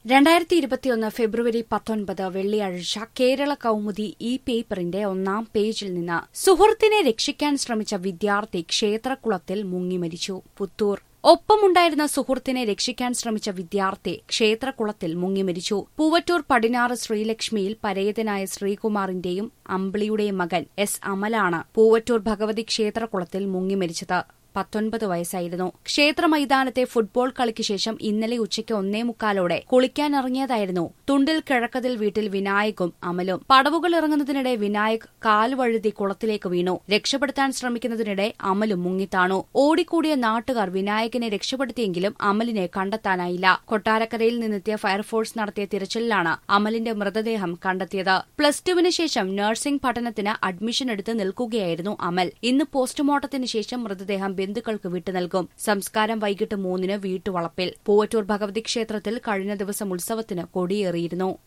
രണ്ടായിരത്തി ഇരുപത്തിയൊന്ന് ഫെബ്രുവരി പത്തൊൻപത് വെള്ളിയാഴ്ച കേരള കൗമുദി ഈ പേപ്പറിന്റെ ഒന്നാം പേജിൽ നിന്ന് സുഹൃത്തിനെ രക്ഷിക്കാൻ ശ്രമിച്ച വിദ്യാർത്ഥി ക്ഷേത്രക്കുളത്തിൽ മുങ്ങിമരിച്ചു പുത്തൂർ ഒപ്പമുണ്ടായിരുന്ന സുഹൃത്തിനെ രക്ഷിക്കാൻ ശ്രമിച്ച വിദ്യാർത്ഥി ക്ഷേത്രക്കുളത്തിൽ മുങ്ങിമരിച്ചു പൂവറ്റൂർ പടിഞ്ഞാറ് ശ്രീലക്ഷ്മിയിൽ പരേതനായ ശ്രീകുമാറിന്റെയും അമ്പിളിയുടെയും മകൻ എസ് അമലാണ് പൂവറ്റൂർ ഭഗവതി ക്ഷേത്രക്കുളത്തിൽ മുങ്ങിമരിച്ചത് പത്തൊൻപത് വയസ്സായിരുന്നു ക്ഷേത്ര മൈതാനത്തെ ഫുട്ബോൾ കളിക്ക് ശേഷം ഇന്നലെ ഉച്ചയ്ക്ക് ഒന്നേ മുക്കാലോടെ കുളിക്കാനിറങ്ങിയതായിരുന്നു തുണ്ടിൽ കിഴക്കതിൽ വീട്ടിൽ വിനായകും അമലും പടവുകൾ ഇറങ്ങുന്നതിനിടെ വിനായക് കാൽവഴുതി കുളത്തിലേക്ക് വീണു രക്ഷപ്പെടുത്താൻ ശ്രമിക്കുന്നതിനിടെ അമലും മുങ്ങിത്താണു ഓടിക്കൂടിയ നാട്ടുകാർ വിനായകനെ രക്ഷപ്പെടുത്തിയെങ്കിലും അമലിനെ കണ്ടെത്താനായില്ല കൊട്ടാരക്കരയിൽ നിന്നെത്തിയ ഫയർഫോഴ്സ് നടത്തിയ തിരച്ചിലിലാണ് അമലിന്റെ മൃതദേഹം കണ്ടെത്തിയത് പ്ലസ് ടുവിന് ശേഷം നഴ്സിംഗ് പഠനത്തിന് അഡ്മിഷൻ എടുത്ത് നിൽക്കുകയായിരുന്നു അമൽ ഇന്ന് പോസ്റ്റ്മോർട്ടത്തിന് ശേഷം മൃതദേഹം ബന്ധുക്കൾക്ക് വിട്ടു നൽകും സംസ്കാരം വൈകിട്ട് മൂന്നിന് വീട്ടുവളപ്പിൽ പൂവറ്റൂർ ഭഗവതി ക്ഷേത്രത്തിൽ കഴിഞ്ഞ ദിവസം ഉത്സവത്തിന് കൊടിയേറിയിരുന്നു